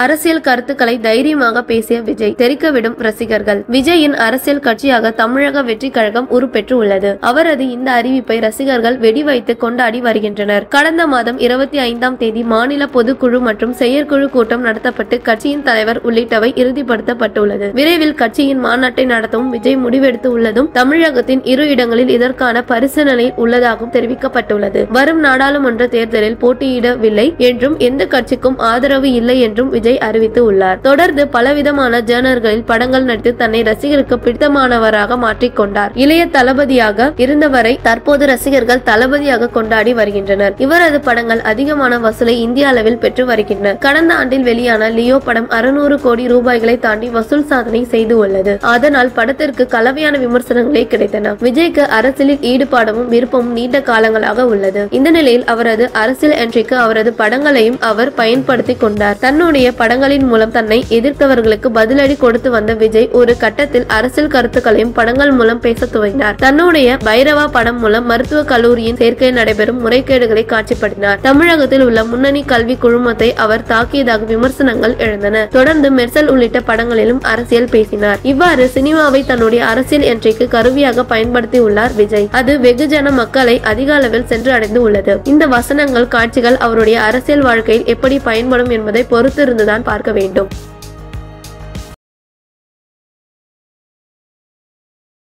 அரசியல் கருத்துக்களை தைரியமாக பேசிய விஜய் தெரிக்கவிடும் ரசிகர்கள் விஜயின் அரசியல் கட்சியாக தமிழக வெற்றி கழகம் உருப்பெற்று உள்ளது அவரது இந்த அறிவிப்பை ரசிகர்கள் வெடி வைத்து கொண்டாடி வருகின்றனர் கடந்த மாதம் இருபத்தி ஐந்தாம் தேதி மாநில பொதுக்குழு மற்றும் செயற்குழு கூட்டம் நடத்தப்பட்டு கட்சியின் தலைவர் உள்ளிட்டவை இறுதிப்படுத்தப்பட்டுள்ளது விரைவில் கட்சியின் மாநாட்டை நடத்தவும் விஜய் முடிவெடுத்து உள்ளதும் தமிழகத்தின் இரு இடங்களில் இதற்கான பரிசீலனையில் உள்ளதாகவும் தெரிவிக்கப்பட்டுள்ளது வரும் நாடாளுமன்ற தேர்தலில் போட்டியிடவில்லை என்றும் எந்த கட்சிக்கும் ஆதரவு இல்லை என்றும் விஜய் அறிவித்து உள்ளார் தொடர்ந்து பலவிதமான ஜேர்னல்களில் படங்கள் நடித்து தன்னை ரசிகருக்கு பிடித்தமானவராக மாற்றிக்கொண்டார் இளைய தளபதியாக இருந்தவரை தற்போது ரசிகர்கள் தளபதியாக கொண்டாடி வருகின்றனர் இவரது படங்கள் அதிகமான வசூலை இந்திய அளவில் பெற்று வருகின்றன கடந்த ஆண்டில் வெளியான லியோ படம் அறுநூறு கோடி ரூபாய்களை தாண்டி வசூல் சாதனை செய்து உள்ளது அதனால் படத்திற்கு கலவையான விமர்சனங்களே கிடைத்தன விஜய்க்கு அரசியலில் ஈடுபாடும் விருப்பமும் நீண்ட காலங்களாக உள்ளது இந்த நிலையில் அவரது அரசியல் என்ட்ரிக்கு அவரது படங்களையும் அவர் பயன்படுத்திக் கொண்டார் தன்னுடைய படங்களின் மூலம் தன்னை எதிர்த்தவர்களுக்கு பதிலடி கொடுத்து வந்த விஜய் ஒரு கட்டத்தில் அரசியல் கருத்துக்களையும் படங்கள் மூலம் பேச துவங்கினார் தன்னுடைய பைரவா படம் மூலம் மருத்துவ கல்லூரியின் சேர்க்கை நடைபெறும் முறைகேடுகளை காட்சிப்படுத்தினார் தமிழகத்தில் உள்ள முன்னணி கல்வி குழுமத்தை அவர் தாக்கியதாக விமர்சனங்கள் எழுந்தன தொடர்ந்து மெர்சல் உள்ளிட்ட படங்களிலும் அரசியல் பேசினார் இவ்வாறு சினிமாவை தன்னுடைய அரசியல் என்ட்ரிக்கு கருவியாக பயன்படுத்தி உள்ளார் விஜய் அது வெகுஜன மக்களை அதிக அளவில் சென்று அடைந்து உள்ளது இந்த வசனங்கள் காட்சிகள் அவருடைய அரசியல் வாழ்க்கையில் எப்படி பயன்படும் என்பதை பொறுத்திருந்துதான் பார்க்க வேண்டும்